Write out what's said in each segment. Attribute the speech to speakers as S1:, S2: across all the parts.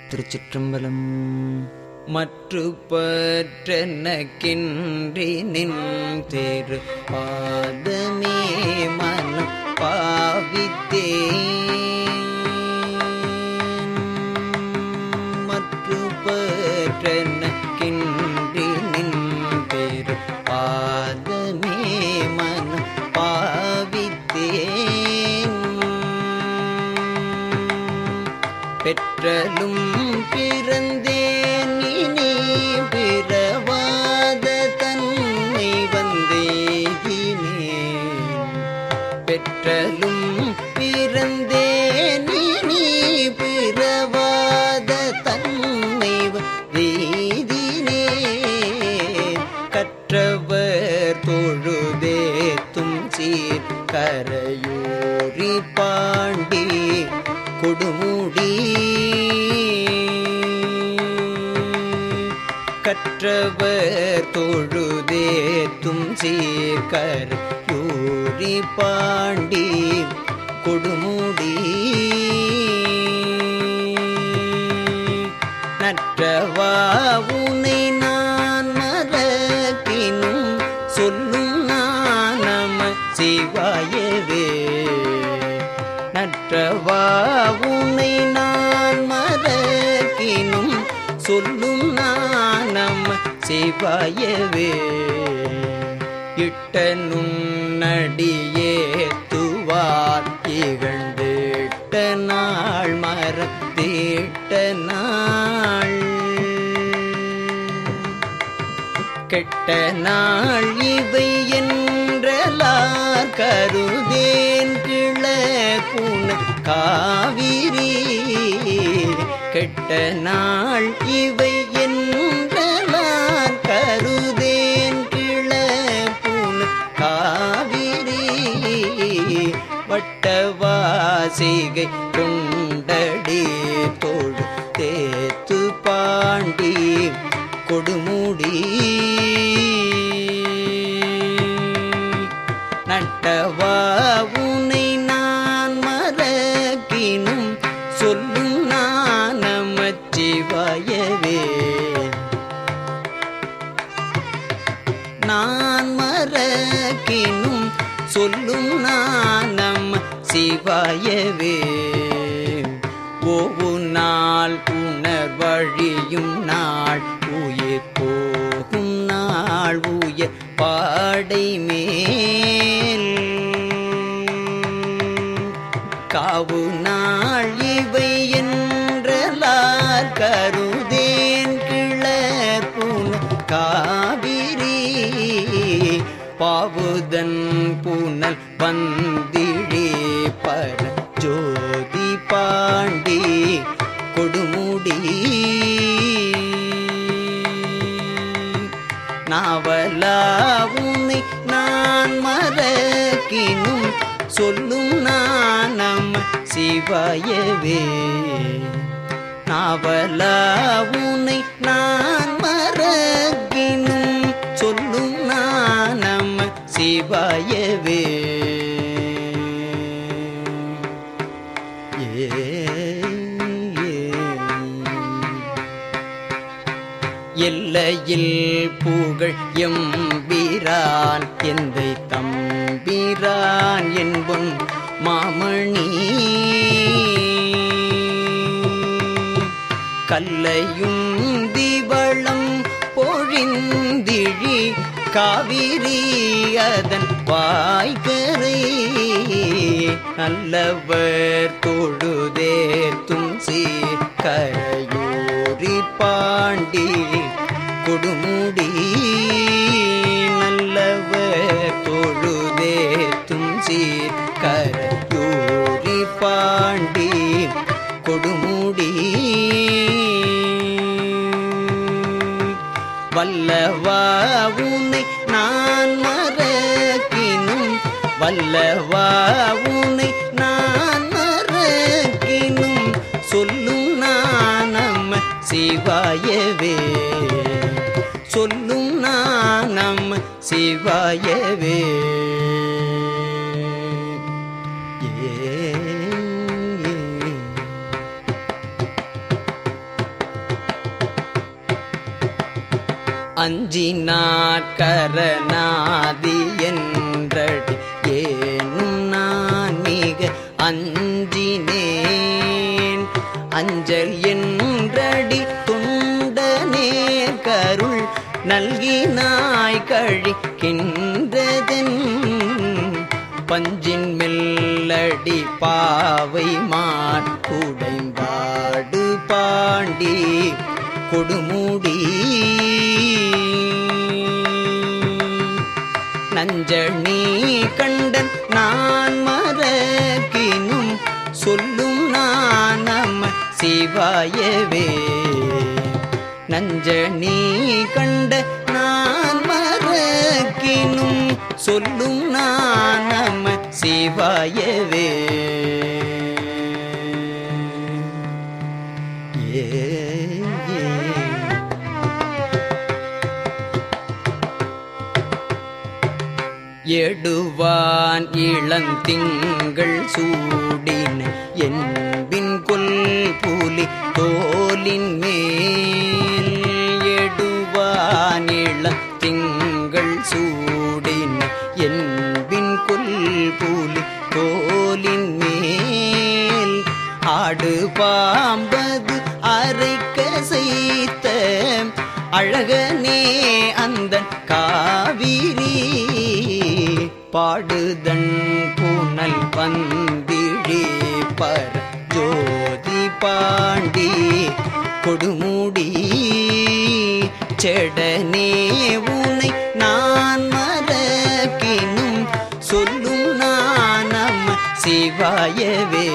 S1: திருச்சிற்றம்பலம் மற்று பற்றனக்கின்றி நின் திரு பாதமே மனம் பாவித்தே மற்று பற்றனக்கின்றி நின் திரு பாதமே மனம் பாவித்தேன் பெற்றலும் பிறந்தேன் இனி பிறவாத தன்னை வந்தேகினேன் பெற்றலும் பிறந்தேன் இனி பிறவாத தன்னை வந்தேதினேன் கற்றவர் தொழுதேத்தும் சீர் கரையூரி பாண்டி கொடுமுடி கற்றவர் தொழுதேத்தும் சீர்கர் யூரி பாண்டி கொடுமுடி நற்றவா உனை நான் மறக்கினும் சொல்லும் நான் நம சிவாயவே நற்றவா உனை நான் மறக்கினும் சொல்லும் நான் நம சிவாயவே இட்ட நுண்ணடியே துவார் இகழ்ந்திட்ட நாள் மரத்திட்ட நாள் கெட்ட நாள் இவை என்றலார் கருதேன் கிள புன காவிரி கெட்ட நாள் இவை என்றலார் கருதேன் கிள புன காவிரி வட்டவாசிகை கொண்டடி தோழு தேத்து பாண்டி கொடுமுடி நட்டவா உனை நான் மறக்கினும் சொல்லும் நான் நமச்சிவாயவே நான் மறக்கினும் சொல்லும் நான் நம்ம சிவாயவே ஓவு நாள் உணர்வழியும் நாள் உயிர் போகும் நாள் உயர் பாடை மேல் காவு நாள் இவை என்றலார் கருதேன் கிளர் புன காவிரி பாவுதன் புனல் வந்திழே பர ஜோதி பாண்டி கொடுமுடி நாவலா உன்னை நான் மறக்கினும் சொல்லும் நான் நம்ம சிவாயவே நாவலா உன்னை நான் மறக்கினும் சொல்லும் நான் நம்ம சிவாயவே ஏ எல்லையில் புகழ் எம்பிரான் எந்தை தம்பிரான் என்பொன் மாமணி கல்லையும் திவளம் பொழிந்திழி காவிரி அதன் வாய்கரை நல்லவர் தொழுதேத்தும் சீர் கரையூரி பாண்டி கொடுமுடி நல்லவர் தொழுதேத்தும் சீர் கரையூரி பாண்டி கொடுமுடி வல்லவா உனை நான் மறக்கினும் வல்லவா உனை நான் மறக்கினும் சொல்லும் நான் நம்ம சிவாயவே சொல்லும் நான் நம்ம சிவாயவே ஏ அஞ்சினார்கரநாதி என்றடி ஏனும் நான் மிக அஞ்சினேன் அஞ்சல் என்றடி துண்டனே கருள் நல்கினாய் கழிக்கின்றதென் பஞ்சின் மெல்லடி பாவை மாட்குடைம்பாடு பாண்டி கொடுமுடி நஞ்சணி கண்டன் நான் மறக்கினும் சொல்லும் நான் நம சிவாயவே நஞ்சணி கண்ட நான் மறக்கினும் சொல்லும் நான் நம சிவாயவே ஏ ஏ. எடுவான் இளந்திங்கள் சூடின என்பின் கொல் புலி தோலின் மேல் எடுவான் இளந்திங்கள் சூடின என்பின் கொல் புலி தோலின் மேல் ஆடு பாம்பது அரைக்க செய்த அழகனே அந்த காவிரி பாடுதன் புனல் பந்திழி பர ஜோதி பாண்டி கொடுமுடி செடனே உனை நான் மறக்கினும் சொல்லும் நான் நம்ம சிவாயவே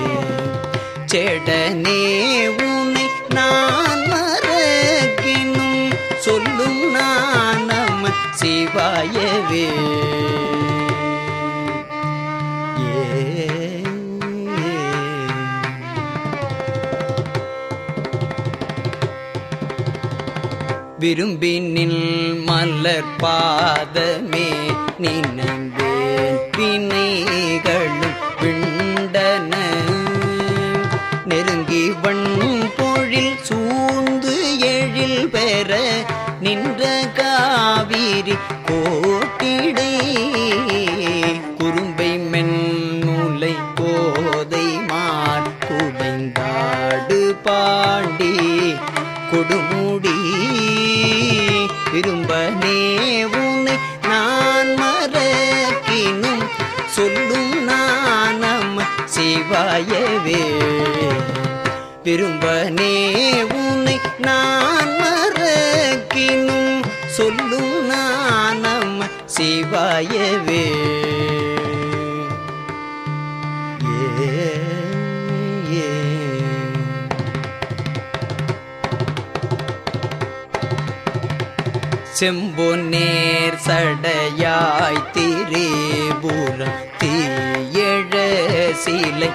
S1: செடனே உனை நான் மறக்கினும் சொல்லும் நான் நம்ம சிவாயவே ஏ விரும்பினில் மலர் பாதமே நினைந்தேன் வினைகளும் விண்டன நெருங்கி வண் பொழில் சூழ்ந்து எழில் பெற நின்ற காவிரி கோட்டிடை குறும்பை மென்னுலை கோதை மார் குடைந்தாடு பாண்டி கொடுமுடி விரும்பனே உன்னை நான் மறக்கினும் சொல்லும் நான் நம்ம சிவாயவே விரும்பனே உன்னை நான் மறக்கினும் சொல்லும் நான் நம்ம சிவாயவே ஏ ஏ செம்பொன்னேர் சடையாய் திரேபுரம் தீயழ சிலை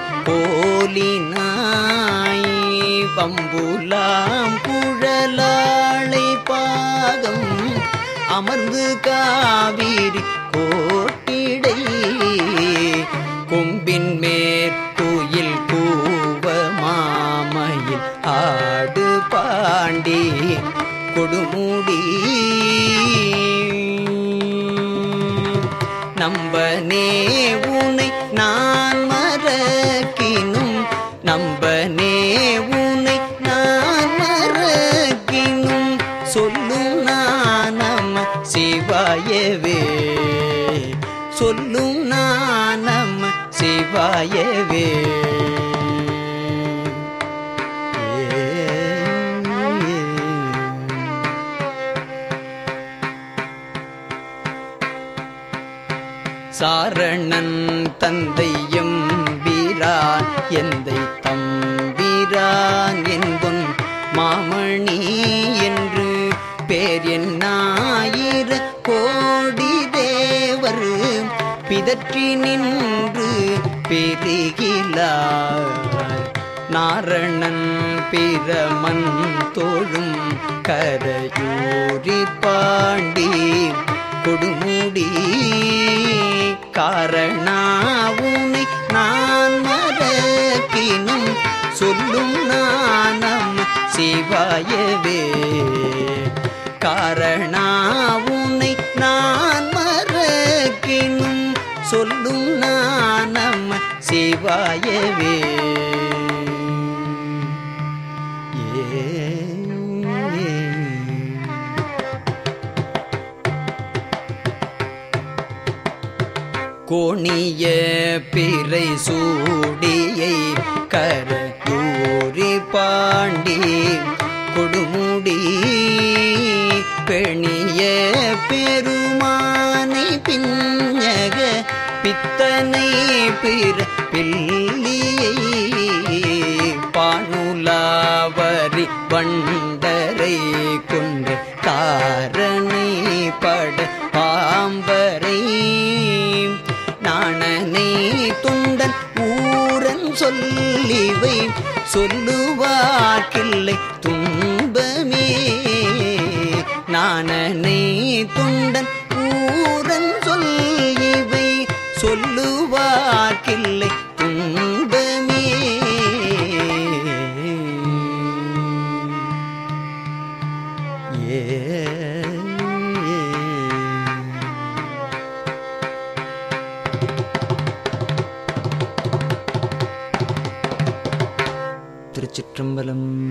S1: போலினாய் வம்புலாம் குழலாளை பாகம் அமர்ந்து காவிரி கோட்டிடை கொம்பின் மேற் குயில் கூவ மாமையில் ஆடு பாண்டி கொடுமுடி நம்பனே உனை நான் மறக்கினும் நம்பனே உனை நான் மறக்கினும் சொல்லும் நான் நம்ம சிவாயவே சொல்லும் நான் நம்ம சிவாயவே ஏ, ஏ. சாரணன் தந்தையும் வீரான் எந்தை தம்பிரான் என்பொன் மாமணி என்று பேர் என்னாயிர கோடி தேவர் பிதற்றி நின்று பெருகிலார் நாரணன் பிரமன் தோழும் கரையூரி பாண்டி கொடுமுடி காரணாவுனை நான் மறக்கினும் சொல்லும் நானம் சிவாயவே காரண ஏவே ஏ கோணிய பிறை சூடியை கரையூரி பாண்டி கொடுமுடி பெணிய பெருமானை பிஞ்சக பித்தனை பிற பில்லியை பானுலாவரி பண்டரை கொன்று காரணை பட பாம்பரை நாணனை துண்டன் ஊரன் சொல்லிவை சொல்லுவாக்கில்லை துன்பமே நாணனை துண்டன் ஊரன் சொல்லிவை சொல்லுவாக்கில்லை துன்பமே ஏ திருச்சிற்றம்பலம்